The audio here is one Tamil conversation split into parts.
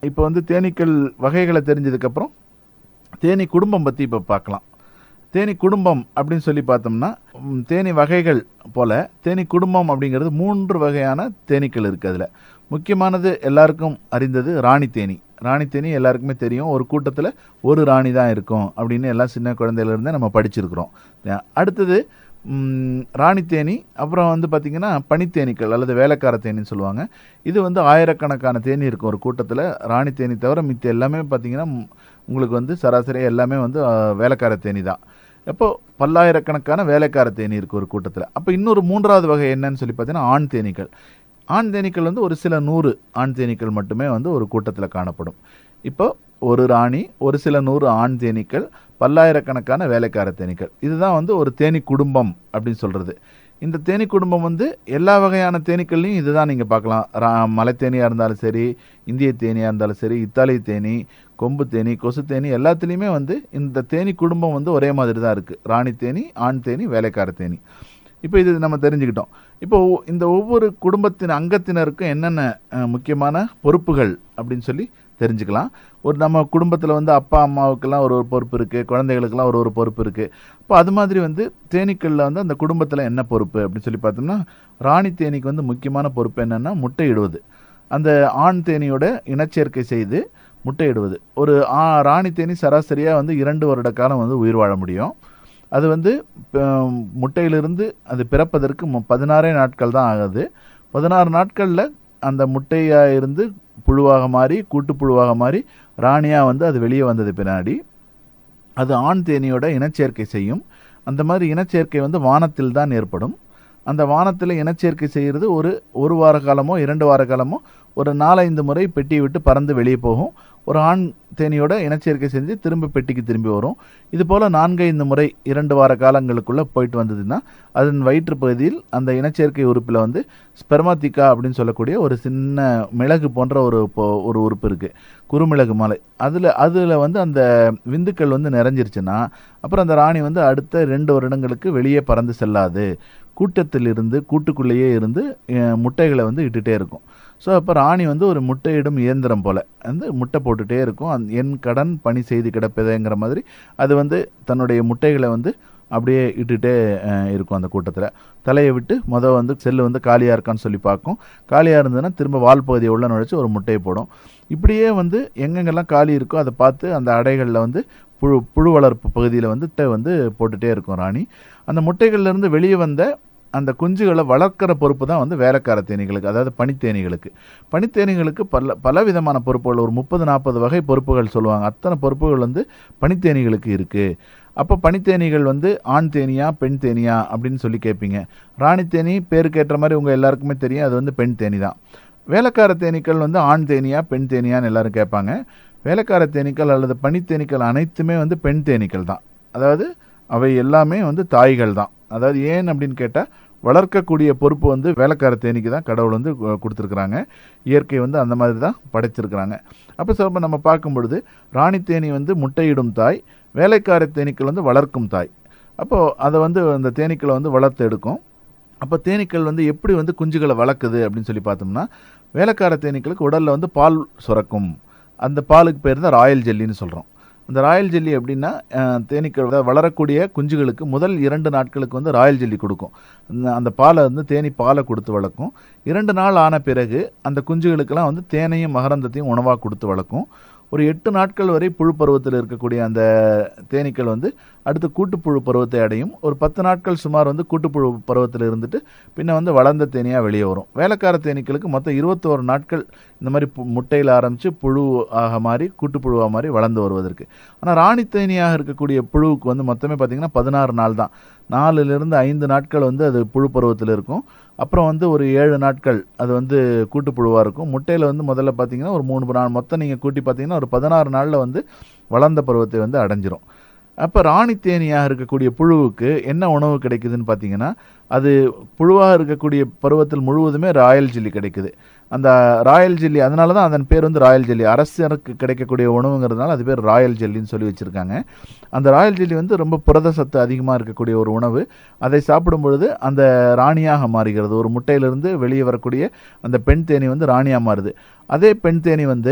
இப்போ வந்து தேனீக்கள் வகைகளை தெரிஞ்சதுக்கப்புறம் தேனி குடும்பம் பற்றி இப்போ பார்க்கலாம் தேனி குடும்பம் அப்படின்னு சொல்லி பார்த்தோம்னா ம், தேனி வகைகள் போல தேனி குடும்பம் அப்படிங்கிறது மூன்று வகையான தேனீக்கள் இருக்குது அதில் முக்கியமானது எல்லாருக்கும் அறிந்தது ராணி தேனி ராணி தேனி எல்லாருக்குமே தெரியும் ஒரு கூட்டத்தில் ஒரு ராணி தான் இருக்கும் அப்படின்னு எல்லாம் சின்ன குழந்தையிலேருந்தே நம்ம படிச்சிருக்கிறோம் அஹ் அடுத்தது ம், ராணி தேனி அப்புறம் வந்து பார்த்திங்கன்னா பனித்தேனீக்கள் அல்லது வேலைக்கார தேனின்னு சொல்லுவாங்க இது வந்து ஆயிரக்கணக்கான தேனி இருக்கும் ஒரு கூட்டத்தில் ராணி தேனி தவிர மித்த எல்லாமே பார்த்திங்கன்னா ம், உங்களுக்கு வந்து சராசரியாக எல்லாமே வந்து அஹ், வேலைக்கார தேனி தான் எப்போ பல்லாயிரக்கணக்கான வேலைக்கார தேனி இருக்குது ஒரு கூட்டத்தில் அப்போ இன்னொரு மூன்றாவது வகை என்னன்னு சொல்லி பார்த்தீங்கன்னா ஆண் தேனீக்கள் ஆண் தேனீக்கள் வந்து ஒரு சில நூறு ஆண் தேனீக்கள் மட்டுமே வந்து ஒரு கூட்டத்தில் காணப்படும் இப்போ ஒரு ராணி ஒரு சில நூறு ஆண் தேனீக்கள் பல்லாயிரக்கணக்கான வேலைக்கார தேனீக்கள் இதுதான் வந்து ஒரு தேனி குடும்பம் அப்படின்னு சொல்கிறது இந்த தேனி குடும்பம் வந்து எல்லா வகையான தேனீக்கள்லையும் இதுதான் நீங்கள் பார்க்கலாம் ரா மலை தேனியாக இருந்தாலும் சரி இந்திய தேனியாக இருந்தாலும் சரி இத்தாலி தேனி கொம்பு தேனி கொசு தேனி எல்லாத்துலேயுமே வந்து இந்த தேனி குடும்பம் வந்து ஒரே மாதிரி தான் இருக்குது ராணி தேனி ஆண் தேனி வேலைக்கார தேனி இப்போ இது நம்ம தெரிஞ்சுக்கிட்டோம் இப்போ ஒ- இந்த ஒவ்வொரு குடும்பத்தின் அங்கத்தினருக்கும் என்னென்ன அஹ், முக்கியமான பொறுப்புகள் அப்படின்னு சொல்லி தெரிஞ்சுக்கலாம் ஒரு நம்ம குடும்பத்தில் வந்து அப்பா அம்மாவுக்கெல்லாம் ஒரு ஒரு பொறுப்பு இருக்குது குழந்தைகளுக்கெல்லாம் ஒரு ஒரு பொறுப்பு இருக்குது இப்போ அது மாதிரி வந்து தேனீக்களில் வந்து அந்த குடும்பத்தில் என்ன பொறுப்பு அப்படின்னு சொல்லி பார்த்தோம்னா ராணி தேனீக்கு வந்து முக்கியமான பொறுப்பு என்னென்னா முட்டையிடுவது அந்த ஆண் தேனியோட இனச்சேர்க்கை செய்து முட்டையிடுவது ஒரு ஆ- ராணி தேனி சராசரியாக வந்து இரண்டு வருட காலம் வந்து உயிர் வாழ முடியும் அது வந்து ப- முட்டையிலிருந்து அது பிறப்பதற்கு மு- பதினாறே நாட்கள் தான் ஆகுது பதினாறு நாட்களில் அந்த முட்டையாக இருந்து புழுவாக மாறி கூட்டுப்புழுவாக மாறி ராணியாக வந்து அது வெளியே வந்தது பின்னாடி அது ஆண் தேனியோட இனச்சேர்க்கை செய்யும் அந்த மாதிரி இனச்சேர்க்கை வந்து வானத்தில் தான் ஏற்படும் அந்த வானத்தில் இனச்சேர்க்கை செய்கிறது ஒரு ஒரு வார காலமோ இரண்டு வார காலமோ ஒரு நாலஞ்சு முறை பெட்டியை விட்டு பறந்து வெளியே போகும் ஒரு ஆண் தேனியோட இனச்சேர்க்கை செஞ்சு திரும்ப பெட்டிக்கு திரும்பி வரும் இது போல் நான்கைந்து முறை இரண்டு வார காலங்களுக்குள்ளே போயிட்டு வந்ததுன்னா அதன் வயிற்று பகுதியில் அந்த இனச்சேர்க்கை உறுப்பில் வந்து ஸ்பெர்மாத்திகா அப்படின்னு சொல்லக்கூடிய ஒரு சின்ன மிளகு போன்ற ஒரு பொ- ஒரு உறுப்பு இருக்குது குறுமிளகு மலை அதில் அதில் வந்து அந்த விந்துக்கள் வந்து நிறைஞ்சிருச்சுன்னா அப்புறம் அந்த ராணி வந்து அடுத்த ரெண்டு வருடங்களுக்கு வெளியே பறந்து செல்லாது கூட்டத்திலிருந்து கூட்டுக்குள்ளேயே இருந்து அஹ், முட்டைகளை வந்து இட்டுட்டே இருக்கும் ஸோ அப்போ ராணி வந்து ஒரு முட்டையிடும் இயந்திரம் போல் வந்து முட்டை போட்டுட்டே இருக்கும் அந் என் கடன் பணி செய்து கிடப்பதுங்கிற மாதிரி அது வந்து தன்னுடைய முட்டைகளை வந்து அப்படியே இட்டுட்டே அஹ், இருக்கும் அந்த கூட்டத்தில் தலையை விட்டு மொதல் வந்து செல்லு வந்து காலியாக இருக்கான்னு சொல்லி பார்க்கும் காலியாக இருந்ததுன்னா திரும்ப வால் பகுதியை உள்ள நுழைச்சு ஒரு முட்டையை போடும் இப்படியே வந்து எங்கெங்கெல்லாம் காலி இருக்கோ அதை பார்த்து அந்த அடைகளில் வந்து புழு புழு வளர்ப்பு பகுதியில் வந்து முட்டை வந்து போட்டுட்டே இருக்கும் ராணி அந்த முட்டைகள்ல இருந்து வெளியே வந்த அந்த குஞ்சுகளை வளர்க்குற பொறுப்பு தான் வந்து வேலைக்கார தேனீகளுக்கு அதாவது பனித்தேனீகளுக்கு பனித்தேனீகளுக்கு பல பல விதமான பொறுப்புகள் ஒரு முப்பது நாற்பது வகை பொறுப்புகள் சொல்லுவாங்க அத்தனை பொறுப்புகள் வந்து பனித்தேனீகளுக்கு இருக்குது அப்போ பனித்தேனீகள் வந்து ஆண் தேனியா பெண் தேனியா அப்படின்னு சொல்லி கேட்பீங்க ராணி தேனி பேருக்கு ஏற்ற மாதிரி உங்கள் எல்லாருக்குமே தெரியும் அது வந்து பெண் தேனி தான் வேலைக்கார தேனீக்கள் வந்து ஆண் தேனியா பெண் தேனியான்னு எல்லாரும் கேட்பாங்க வேலைக்கார தேனீக்கள் அல்லது பனித்தேனீக்கள் அனைத்துமே வந்து பெண் தேனீக்கள் தான் அதாவது அவை எல்லாமே வந்து தாய்கள் தான் அதாவது ஏன் அப்படின்னு கேட்டால் வளர்க்கக்கூடிய பொறுப்பு வந்து வேலைக்கார தேனிக்கு தான் கடவுள் வந்து கு- கொடுத்துருக்குறாங்க இயற்கை வந்து அந்த மாதிரி தான் படைச்சிருக்கிறாங்க அப்போ சிலப்போ நம்ம பார்க்கும் பொழுது ராணி தேனி வந்து முட்டையிடும் தாய் வேலைக்கார தேனீக்கள் வந்து வளர்க்கும் தாய் அப்போது அதை வந்து அந்த தேனீக்களை வந்து வளர்த்து எடுக்கும் அப்போ தேனீக்கள் வந்து எப்படி வந்து குஞ்சுகளை வளர்க்குது அப்படின்னு சொல்லி பார்த்தோம்னா வேலைக்கார தேனீக்களுக்கு உடலில் வந்து பால் சுரக்கும் அந்த பாலுக்கு பேர் தான் ராயல் ஜெல்லின்னு சொல்கிறோம் அந்த ராயல் ஜெல்லி அப்படின்னா அஹ், தேனீக்கள் அதாவது வளரக்கூடிய குஞ்சுகளுக்கு முதல் இரண்டு நாட்களுக்கு வந்து ராயல் ஜெல்லி கொடுக்கும் அந்த- அந்த பாலை வந்து தேனி பாலை கொடுத்து வளர்க்கும் இரண்டு நாள் ஆன பிறகு அந்த குஞ்சுகளுக்கெல்லாம் வந்து தேனையும் மகரந்தத்தையும் உணவாக கொடுத்து வளர்க்கும் ஒரு எட்டு நாட்கள் வரை புழு பருவத்தில் இருக்கக்கூடிய அந்த தேனீக்கள் வந்து அடுத்து கூட்டுப்புழு பருவத்தை அடையும் ஒரு பத்து நாட்கள் சுமார் வந்து கூட்டுப்புழு பருவத்தில் இருந்துட்டு பின்ன வந்து வளர்ந்த தேனியாக வெளியே வரும் வேலைக்கார தேனீக்களுக்கு மொத்தம் இருபத்தோரு நாட்கள் இந்த மாதிரி பு- முட்டையில் ஆரம்பித்து புழு ஆக மாறி கூட்டுப்புழுவாக மாறி வளர்ந்து வருவதற்கு ஆனால் ராணி தேனியாக இருக்கக்கூடிய புழுவுக்கு வந்து மொத்தமே பார்த்திங்கன்னா பதினாறு நாள் தான் நாலுலேருந்து ஐந்து நாட்கள் வந்து அது புழு பருவத்தில் இருக்கும் அப்புறம் வந்து ஒரு ஏழு நாட்கள் அது வந்து கூட்டுப்புழுவாக இருக்கும் முட்டையில் வந்து முதல்ல பார்த்தீங்கன்னா ஒரு மூணு நாள் மொத்தம் நீங்கள் கூட்டி பார்த்தீங்கன்னா ஒரு பதினாறு நாளில் வந்து வளர்ந்த பருவத்தை வந்து அடைஞ்சிரும் அப்போ ராணி தேனியாக இருக்கக்கூடிய புழுவுக்கு என்ன உணவு கிடைக்குதுன்னு பார்த்தீங்கன்னா அது புழுவாக இருக்கக்கூடிய பருவத்தில் முழுவதுமே ராயல் ஜெல்லி கிடைக்குது அந்த ராயல் ஜெல்லி அதனால தான் அதன் பேர் வந்து ராயல் ஜெல்லி அரசருக்கு கிடைக்கக்கூடிய உணவுங்கிறதுனால அது பேர் ராயல் ஜெல்லின்னு சொல்லி வச்சுருக்காங்க அந்த ராயல் ஜெல்லி வந்து ரொம்ப புரத சத்து அதிகமாக இருக்கக்கூடிய ஒரு உணவு அதை சாப்பிடும் பொழுது அந்த ராணியாக மாறுகிறது ஒரு முட்டையிலிருந்து வெளியே வரக்கூடிய அந்த பெண் தேனி வந்து ராணியாக மாறுது அதே பெண் தேனி வந்து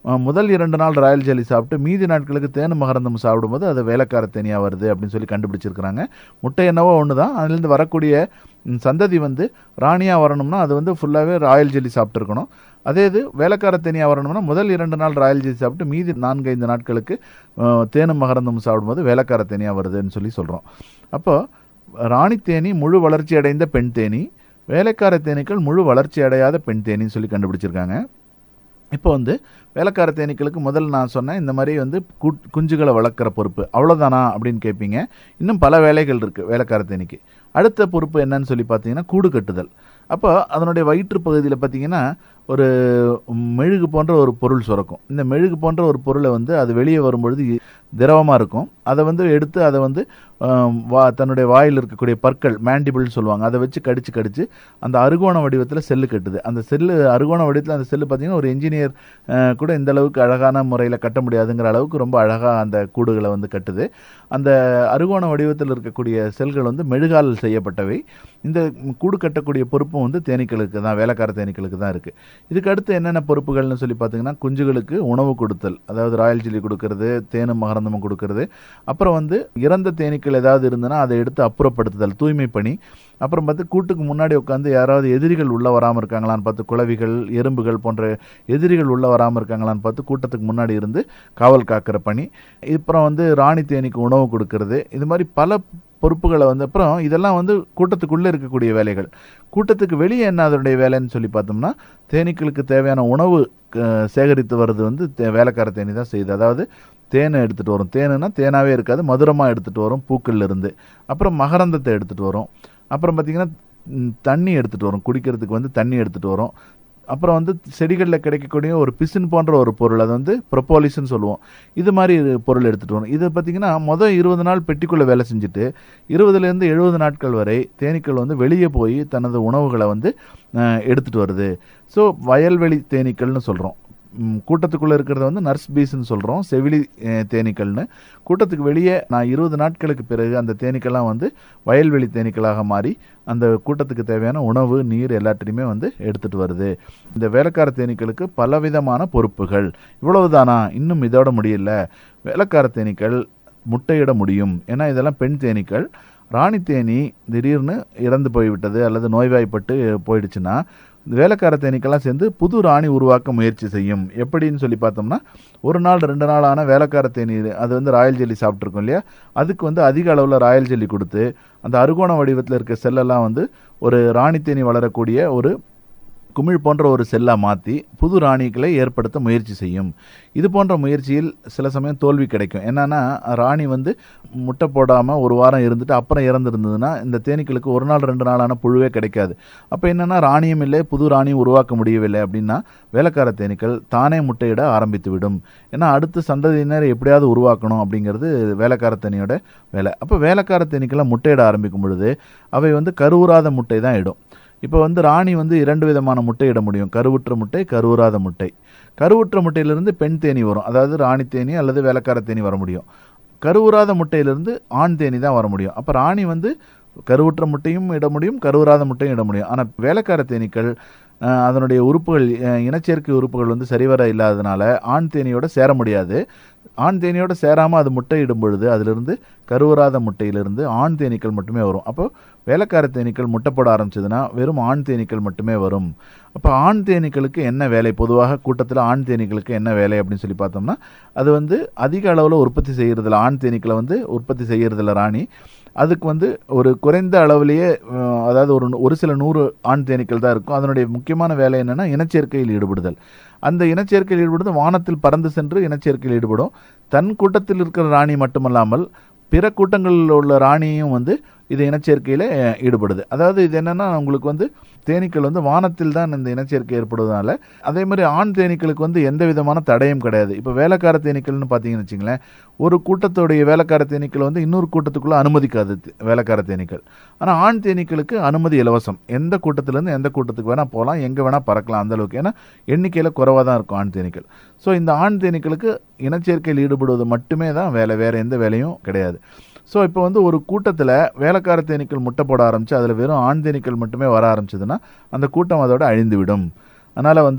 அஹ், முதல் இரண்டு நாள் ராயல் ஜெல்லி சாப்பிட்டு மீதி நாட்களுக்கு தேனு மகரந்தம் சாப்பிடும்போது அது வேலைக்கார தேனியாக வருது அப்படின்னு சொல்லி கண்டுபிடிச்சிருக்கிறாங்க முட்டை என்னவோ ஒன்று தான் அதுலேருந்து வரக்கூடிய ம், சந்ததி வந்து ராணியாக வரணும்னா அது வந்து ஃபுல்லாகவே ராயல் ஜெல்லி சாப்பிட்ருக்கணும் அதே இது வேலைக்கார தேனியாக வரணும்னா முதல் இரண்டு நாள் ராயல் ஜெல்லி சாப்பிட்டு மீதி நான்கு ஐந்து நாட்களுக்கு அஹ், தேனும் மகரந்தம் சாப்பிடும்போது வேலைக்கார தேனியாக வருதுன்னு சொல்லி சொல்கிறோம் அப்போ ராணி தேனி முழு வளர்ச்சி அடைந்த பெண் தேனி வேலைக்கார தேனீக்கள் முழு வளர்ச்சி அடையாத பெண் தேனின்னு சொல்லி கண்டுபிடிச்சிருக்காங்க இப்போ வந்து வேலைக்கார தேனீக்களுக்கு முதல்ல நான் சொன்னேன் இந்த மாதிரி வந்து கு- குஞ்சுகளை வளர்க்குற பொறுப்பு அவ்வளோதானா அப்படின்னு கேட்பீங்க இன்னும் பல வேலைகள் இருக்குது வேலைக்கார தேனீக்கு அடுத்த பொறுப்பு என்னன்னு சொல்லி பார்த்தீங்கன்னா கூடு கட்டுதல் அப்போ அதனுடைய வயிற்று பகுதியில் பார்த்தீங்கன்னா ஒரு மெழுகு போன்ற ஒரு பொருள் சுரக்கும் இந்த மெழுகு போன்ற ஒரு பொருளை வந்து அது வெளியே வரும்பொழுது திரவமாக இருக்கும் அதை வந்து எடுத்து அதை வந்து ஆம், வா தன்னுடைய வாயில் இருக்கக்கூடிய பற்கள் மேண்டிபிள்னு சொல்லுவாங்க அதை வச்சு கடிச்சு கடிச்சு அந்த அருகோண வடிவத்தில் செல்லு கட்டுது அந்த செல்லு அருகோண வடிவத்தில் அந்த செல்லு பார்த்தீங்கன்னா ஒரு இன்ஜினியர் கூட இந்த அளவுக்கு அழகான முறையில் கட்ட முடியாதுங்கிற அளவுக்கு ரொம்ப அழகாக அந்த கூடுகளை வந்து கட்டுது அந்த அருகோண வடிவத்தில் இருக்கக்கூடிய செல்கள் வந்து மெழுகால் செய்யப்பட்டவை இந்த கூடு கட்டக்கூடிய பொறுப்பும் வந்து தேனீக்களுக்கு தான் வேலைக்கார தேனீக்களுக்கு தான் இருக்குது இதுக்கு அடுத்து என்னென்ன பொறுப்புகள்னு சொல்லி பார்த்தீங்கன்னா குஞ்சுகளுக்கு உணவு கொடுத்தல் அதாவது ராயல் ஜெல்லி கொடுக்கறது தேனும் மகரந்தமும் கொடுக்கறது அப்புறம் வந்து இறந்த தேனீக்கள் ஏதாவது இருந்ததுன்னா அதை எடுத்து அப்புறப்படுத்துதல் தூய்மை பணி அப்புறம் பார்த்து கூட்டுக்கு முன்னாடி உட்காந்து யாராவது எதிரிகள் உள்ள வராமல் இருக்காங்களான்னு பார்த்து குளவிகள் எறும்புகள் போன்ற எதிரிகள் உள்ள வராமல் இருக்காங்களான்னு பார்த்து கூட்டத்துக்கு முன்னாடி இருந்து காவல் காக்கிற பணி அப்புறம் வந்து ராணி தேனீக்கு உணவு கொடுக்கறது இது மாதிரி பல பொறுப்புகளை வந்து அப்புறம் இதெல்லாம் வந்து கூட்டத்துக்குள்ளே இருக்கக்கூடிய வேலைகள் கூட்டத்துக்கு வெளியே என்ன அதனுடைய வேலைன்னு சொல்லி பார்த்தோம்னா தேனீக்களுக்கு தேவையான உணவு அஹ், சேகரித்து வர்றது வந்து தே- வேலைக்கார தேனி தான் செய்யுது அதாவது தேனை எடுத்துகிட்டு வரும் தேனுன்னா தேனாவே இருக்காது மதுரமாக எடுத்துகிட்டு வரும் பூக்கள்ல இருந்து அப்புறம் மகரந்தத்தை எடுத்துகிட்டு வரும் அப்புறம் பார்த்திங்கன்னா ம், தண்ணி எடுத்துகிட்டு வரும் குடிக்கிறதுக்கு வந்து தண்ணி எடுத்துகிட்டு வரும் அப்புறம் வந்து செடிகளில் கிடைக்கக்கூடிய ஒரு பிசின் போன்ற ஒரு பொருள் அது வந்து ப்ரொப்போலிஸ்ன்னு சொல்லுவோம் இது மாதிரி ஒரு பொருள் எடுத்துகிட்டு வரும் இது பார்த்திங்கன்னா மொதல் இருபது நாள் பெட்டிக்குள்ளே வேலை செஞ்சுட்டு இருபதுலேருந்து எழுபது நாட்கள் வரை தேனீக்கள் வந்து வெளியே போய் தனது உணவுகளை வந்து எடுத்துகிட்டு வருது ஸோ வயல்வெளி தேனீக்கள்னு சொல்கிறோம் கூட்டத்துக்குள்ளே இருக்கிறத வந்து நர்ஸ் பீஸ்ன்னு சொல்கிறோம் செவிலி அஹ், தேனீக்கள்னு கூட்டத்துக்கு வெளியே நான் இருபது நாட்களுக்கு பிறகு அந்த தேனீக்கள்லாம் வந்து வயல்வெளி தேனீக்களாக மாறி அந்த கூட்டத்துக்கு தேவையான உணவு நீர் எல்லாத்தையுமே வந்து எடுத்துகிட்டு வருது இந்த வேலைக்கார தேனீக்களுக்கு பலவிதமான பொறுப்புகள் இவ்வளவுதானா இன்னும் இதோட முடியல வேலைக்கார தேனீக்கள் முட்டையிட முடியும் ஏன்னா இதெல்லாம் பெண் தேனீக்கள் ராணி தேனி திடீர்னு இறந்து போய்விட்டது அல்லது நோய்வாய்ப்பட்டு போயிடுச்சுன்னா இந்த வேலைக்கார தேனீக்கெல்லாம் சேர்ந்து புது ராணி உருவாக்க முயற்சி செய்யும் எப்படின்னு சொல்லி பார்த்தோம்னா ஒரு நாள் ரெண்டு நாள் ஆன வேலைக்கார தேனி அது வந்து ராயல் ஜெல்லி சாப்பிட்ருக்கோம் இல்லையா அதுக்கு வந்து அதிக அளவில் ராயல் ஜெல்லி கொடுத்து அந்த அருகோண வடிவத்தில் இருக்க செல்லெல்லாம் வந்து ஒரு ராணி தேனி வளரக்கூடிய ஒரு குமிழ் போன்ற ஒரு செல்லாக மாற்றி புது ராணிகளை ஏற்படுத்த முயற்சி செய்யும் இது போன்ற முயற்சியில் சில சமயம் தோல்வி கிடைக்கும் என்னன்னா ராணி வந்து முட்டை போடாமல் ஒரு வாரம் இருந்துட்டு அப்புறம் இறந்துருந்ததுன்னா இந்த தேனீக்களுக்கு ஒரு நாள் ரெண்டு நாளான புழுவே கிடைக்காது அப்போ என்னன்னா ராணியும் இல்லை புது ராணியும் உருவாக்க முடியவில்லை அப்படின்னா வேலைக்கார தேனீக்கள் தானே முட்டையிட ஆரம்பித்து விடும் ஏன்னா அடுத்த சந்ததியினர் எப்படியாவது உருவாக்கணும் அப்படிங்கிறது வேலைக்கார தேனியோட வேலை அப்போ வேலைக்கார தேனீக்களை முட்டையிட ஆரம்பிக்கும் பொழுது அவை வந்து கருவுறாத முட்டை தான் இடும் இப்போ வந்து ராணி வந்து இரண்டு விதமான முட்டை இட முடியும் கருவுற்ற முட்டை கருவுறாத முட்டை கருவுற்ற முட்டையிலிருந்து பெண் தேனி வரும் அதாவது ராணி தேனி அல்லது வேலைக்கார தேனி வர முடியும் கருவுறாத முட்டையிலிருந்து ஆண் தேனி தான் வர முடியும் அப்போ ராணி வந்து கருவுற்ற முட்டையும் இட முடியும் கருவுறாத முட்டையும் இட முடியும் ஆனால் வேலைக்கார தேனீக்கள் அஹ், அதனுடைய உறுப்புகள் அஹ், இனச்சேர்க்கை உறுப்புகள் வந்து சரிவர இல்லாததுனால ஆண் தேனியோட சேர முடியாது ஆண் தேனியோட சேராமல் அது முட்டை இடும் பொழுது அதிலிருந்து கருவுறாத முட்டையிலிருந்து ஆண் தேனீக்கள் மட்டுமே வரும் அப்போ வேலைக்கார தேனீக்கள் முட்டை போட ஆரம்பிச்சதுன்னா வெறும் ஆண் தேனீக்கள் மட்டுமே வரும் அப்போ ஆண் தேனீக்களுக்கு என்ன வேலை பொதுவாக கூட்டத்தில் ஆண் தேனீக்களுக்கு என்ன வேலை அப்படின்னு சொல்லி பார்த்தோம்னா அது வந்து அதிக அளவில் உற்பத்தி செய்கிறதுல ஆண் தேனீக்களை வந்து உற்பத்தி செய்கிறதுல ராணி அதுக்கு வந்து ஒரு குறைந்த அளவிலேயே அஹ், அதாவது ஒரு ஒரு சில நூறு ஆண் தேனீக்கள் தான் இருக்கும் அதனுடைய முக்கியமான வேலை என்னன்னா இனச்சேர்க்கையில் ஈடுபடுதல் அந்த இனச்சேர்க்கையில் ஈடுபடுவது வானத்தில் பறந்து சென்று இனச்சேர்க்கையில் ஈடுபடும் தன் கூட்டத்தில் இருக்கிற ராணி மட்டுமல்லாமல் பிற கூட்டங்களில் உள்ள ராணியும் வந்து இது இனச்சேர்க்கையில் அஹ், ஈடுபடுது அதாவது இது என்னன்னா உங்களுக்கு வந்து தேனீக்கள் வந்து வானத்தில் தான் இந்த இனச்சேர்க்கை ஏற்படுவதனால அதே மாதிரி ஆண் தேனீக்களுக்கு வந்து எந்த விதமான தடையும் கிடையாது இப்போ வேலைக்கார தேனீக்கள்னு பார்த்தீங்கன்னு வச்சுங்களேன் ஒரு கூட்டத்துடைய வேலைக்கார தேனீக்கள் வந்து இன்னொரு கூட்டத்துக்குள்ளே அனுமதிக்காது தே- வேலைக்கார தேனீக்கள் ஆனால் ஆண் தேனீக்களுக்கு அனுமதி இலவசம் எந்த கூட்டத்திலேருந்து எந்த கூட்டத்துக்கு வேணால் போகலாம் எங்கே வேணால் பறக்கலாம் அந்த அளவுக்கு ஏன்னா எண்ணிக்கையில் குறைவாக தான் இருக்கும் ஆண் தேனீக்கள் ஸோ இந்த ஆண் தேனீக்களுக்கு இனச்சேர்க்கையில் ஈடுபடுவது மட்டுமே தான் வேலை வேறு எந்த வேலையும் கிடையாது ஸோ இப்போ வந்து ஒரு கூட்டத்தில் வேலைக்கார தேனீக்கள் முட்டை போட ஆரம்பித்து அதில் வெறும் ஆண் தேனீக்கள் மட்டுமே வர ஆரம்பிச்சதுன்னா அந்த கூட்டம் அதோட அழிந்து விடும் அதனால் வந்து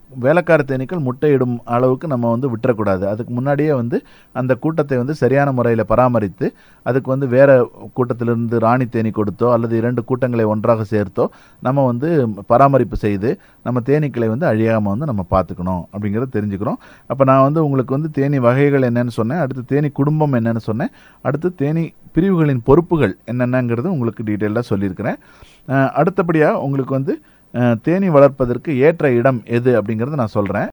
வேலைக்கார தேனீக்கள் முட்டையிடும் அளவுக்கு நம்ம வந்து விட்டுறக்கூடாது அதுக்கு முன்னாடியே வந்து அந்த கூட்டத்தை வந்து சரியான முறையில் பராமரித்து அதுக்கு வந்து வேற கூட்டத்திலிருந்து ராணி தேனி கொடுத்தோ அல்லது இரண்டு கூட்டங்களை ஒன்றாக சேர்த்தோ நம்ம வந்து பராமரிப்பு செய்து நம்ம தேனீக்களை வந்து அழியாமல் வந்து நம்ம பார்த்துக்கணும் அப்படிங்கிறத தெரிஞ்சுக்கிறோம் அப்போ நான் வந்து உங்களுக்கு வந்து தேனி வகைகள் என்னன்னு சொன்னேன் அடுத்து தேனி குடும்பம் என்னன்னு சொன்னேன் அடுத்து தேனி பிரிவுகளின் பொறுப்புகள் என்னென்னங்கிறது உங்களுக்கு டீட்டெயிலாக சொல்லியிருக்கிறேன் அஹ் அடுத்தபடியாக உங்களுக்கு வந்து அஹ், தேனி வளர்ப்பதற்கு ஏற்ற இடம் எது அப்படிங்கிறத நான் சொல்கிறேன்